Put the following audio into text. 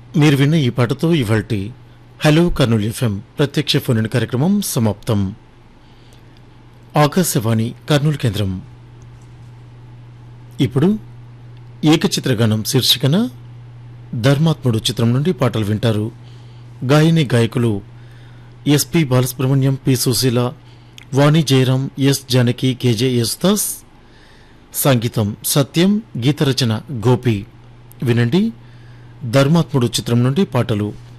మీరు విన్న ఈ పాటతో ఇవాల్టి హలో కర్నూలు ఎఫ్ఎం ప్రత్యక్ష ఫోన్ కార్యక్రమం సమాప్తం ఆకాశవాణి కర్నూలు కేంద్రం ఇప్పుడు ఏకచిత్రగానం శీర్షికన ధర్మాత్ముడు చిత్రం నుండి పాటలు వింటారు గాయని గాయకులు SP Balasubrahmanyam P Susheela Vani Jayaram S Janaki KJ Yesudas సంగీతం సత్యం గీతరచన గోపి వినండి ధర్మాత్ముడు చిత్రం నుండి పాటలు